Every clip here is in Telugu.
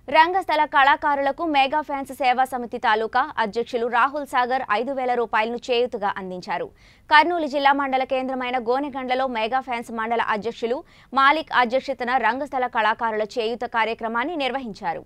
రంగస్థల కళాకారులకు మెగా ఫ్యాన్స్ సేవా సమితి తాలూకా అధ్యక్షులు రాహుల్ సాగర్ ఐదు వేల రూపాయలను చేయూతగా అందించారు కర్నూలు జిల్లా మండల కేంద్రమైన గోనెగండ్లలో మెగా ఫ్యాన్స్ మండల అధ్యక్షులు మాలిక్ అధ్యక్షతన రంగస్థల కళాకారుల చేయూత కార్యక్రమాన్ని నిర్వహించారు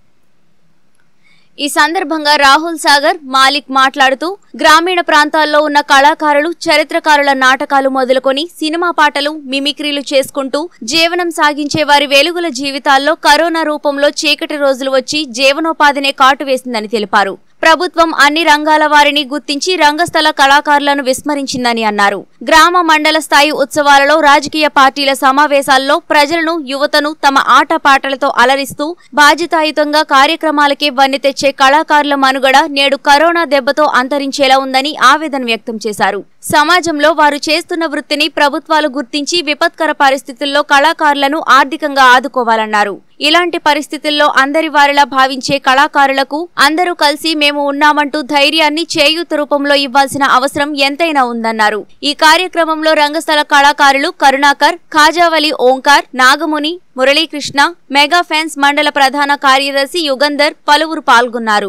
ఈ సందర్భంగా రాహుల్ సాగర్ మాలిక్ మాట్లాడుతూ గ్రామీణ ప్రాంతాల్లో ఉన్న కళాకారులు చరిత్రకారుల నాటకాలు మొదలుకొని సినిమా పాటలు మిమిక్రీలు చేసుకుంటూ జీవనం సాగించే వారి వెలుగుల జీవితాల్లో కరోనా రూపంలో చీకటి రోజులు వచ్చి జీవనోపాధినే కాటు వేసిందని తెలిపారు ప్రభుత్వం అన్ని రంగాల వారిని గుర్తించి రంగస్థల కళాకారులను విస్మరించిందని అన్నారు గ్రామ మండల స్థాయి ఉత్సవాలలో రాజకీయ పార్టీల సమావేశాల్లో ప్రజలను యువతను తమ ఆట పాటలతో అలరిస్తూ బాధ్యతాయుతంగా కార్యక్రమాలకే వన్నె తెచ్చే కళాకారుల మనుగడ నేడు కరోనా దెబ్బతో అంతరించేలా ఉందని ఆవేదన వ్యక్తం చేశారు సమాజంలో వారు చేస్తున్న వృత్తిని ప్రభుత్వాలు గుర్తించి విపత్కర పరిస్థితుల్లో కళాకారులను ఆర్థికంగా ఆదుకోవాలన్నారు ఇలాంటి పరిస్థితుల్లో అందరి వారిలా భావించే కళాకారులకు అందరూ కలిసి మేము ఉన్నామంటూ ధైర్యాన్ని చేయూత రూపంలో ఇవ్వాల్సిన అవసరం ఎంతైనా ఉందన్నారు ఈ కార్యక్రమంలో రంగస్థల కళాకారులు కరుణాకర్ ఖాజావలి ఓంకార్ నాగముని మురళీకృష్ణ మెగా ఫ్యాన్స్ మండల ప్రధాన కార్యదర్శి యుగంధర్ పలువురు పాల్గొన్నారు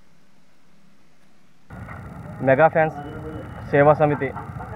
మెగా ఫ్యాన్స్ సేవా సమితి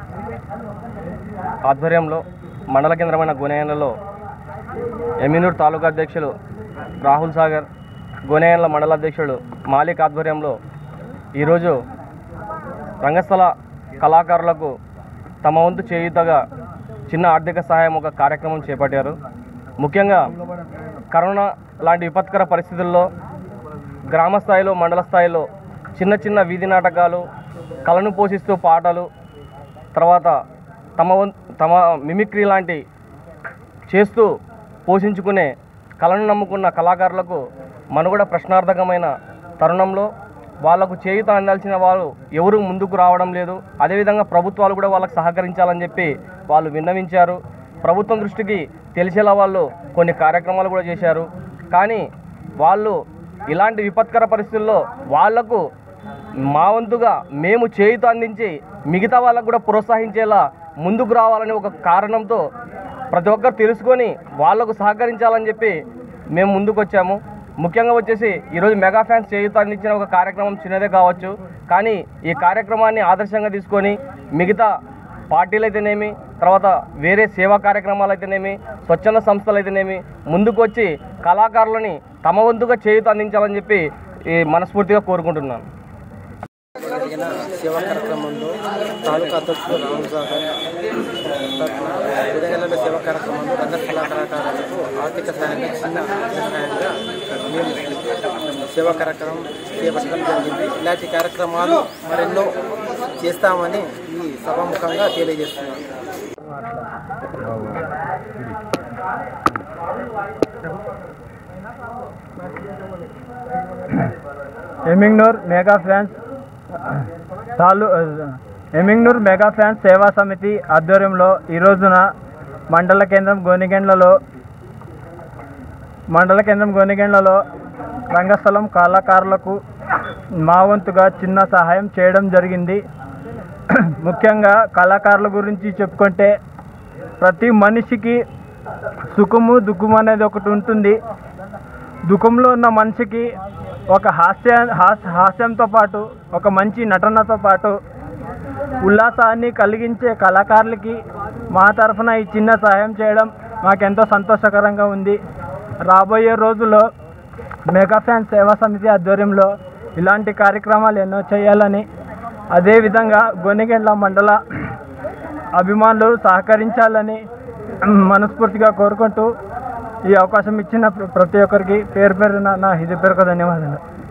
ఆధ్వర్యంలో మండల కేంద్రమైన గునేయంలో ఎమినూర్ తాలూకా అధ్యక్షులు రాహుల్ సాగర్ గునేయంల మండల అధ్యక్షుడు మాలిక్ ఆధ్వర్యంలో ఈరోజు రంగస్థల కళాకారులకు తమ వంతు చేయుతగా చిన్న ఆర్థిక సహాయం ఒక కార్యక్రమం చేపట్టారు ముఖ్యంగా కరోనా లాంటి విపత్కర పరిస్థితుల్లో గ్రామ స్థాయిలో మండల స్థాయిలో చిన్న చిన్న వీధి నాటకాలు కళను పోషిస్తూ పాటలు తర్వాత తమ వం తమ మిమిక్రీ లాంటి చేస్తూ పోషించుకునే కళను నమ్ముకున్న కళాకారులకు మనుగడ ప్రశ్నార్థకమైన తరుణంలో వాళ్లకు చేయుత అందాల్సిన వారు ఎవరు ముందుకు రావడం లేదు అదేవిధంగా ప్రభుత్వాలు కూడా వాళ్ళకు సహకరించాలని చెప్పి వాళ్ళు విన్నవించారు ప్రభుత్వం దృష్టికి తెలిసేలా వాళ్ళు కొన్ని కార్యక్రమాలు కూడా చేశారు కానీ వాళ్ళు ఇలాంటి విపత్కర పరిస్థితుల్లో వాళ్లకు మా వంతుగా మేము చేయుత అందించి మిగతా వాళ్ళకు కూడా ప్రోత్సహించేలా ముందుకు రావాలని ఒక కారణంతో ప్రతి ఒక్కరు తెలుసుకొని వాళ్లకు సహకరించాలని చెప్పి మేము ముందుకు వచ్చాము ముఖ్యంగా వచ్చేసి ఈరోజు మెగా ఫ్యాన్స్ చేయుత అందించిన ఒక కార్యక్రమం చిన్నదే కావచ్చు కానీ ఈ కార్యక్రమాన్ని ఆదర్శంగా తీసుకొని మిగతా పార్టీలు అయితేనేమి తర్వాత వేరే సేవా కార్యక్రమాలు అయితేనేమి స్వచ్ఛంద సంస్థలు అయితేనేమి ముందుకు వచ్చి కళాకారులని తమ వంతుగా చేయుత అందించాలని చెప్పి ఈ మనస్ఫూర్తిగా కోరుకుంటున్నాను జరిగిన సేవా కార్యక్రమంలో తాలూకా అధ్యక్షుడు రాహుల్ సాగర్ తరఫున ఉదయగల సేవా కార్యక్రమంలో రంగస్థల కళాకారులకు ఆర్థిక సహాయంగా చిన్న ఆర్థిక సహాయంగా మేము సేవా కార్యక్రమం చేపట్టడం జరిగింది ఇలాంటి కార్యక్రమాలు మరెన్నో చేస్తామని ఈ సభాముఖంగా తెలియజేస్తున్నాను ఎమింగ్నూర్ మెగా ఫ్యాన్స్ తాలూ ఎమింగ్నూర్ మెగా ఫ్యాన్స్ సేవా సమితి ఆధ్వర్యంలో ఈ రోజున మండల కేంద్రం గోనిగెండ్లలో మండల కేంద్రం గోనిగెండ్లలో రంగస్థలం కళాకారులకు మా వంతుగా చిన్న సహాయం చేయడం జరిగింది ముఖ్యంగా కళాకారుల గురించి చెప్పుకుంటే ప్రతి మనిషికి సుఖము దుఃఖము అనేది ఒకటి ఉంటుంది దుఃఖంలో ఉన్న మనిషికి ఒక హాస్య హాస్ హాస్యంతో పాటు ఒక మంచి నటనతో పాటు ఉల్లాసాన్ని కలిగించే కళాకారులకి మా తరఫున ఈ చిన్న సహాయం చేయడం మాకెంతో సంతోషకరంగా ఉంది రాబోయే రోజుల్లో మెగా ఫ్యాన్ సేవా సమితి ఆధ్వర్యంలో ఇలాంటి కార్యక్రమాలు ఎన్నో చేయాలని అదేవిధంగా గొనిగెండ్ల మండల అభిమానులు సహకరించాలని మనస్ఫూర్తిగా కోరుకుంటూ ఈ అవకాశం ఇచ్చిన ప్ర- ప్రతి ఒక్కరికి పేరు పేరున నా హృదయపూర్వక ధన్యవాదాలు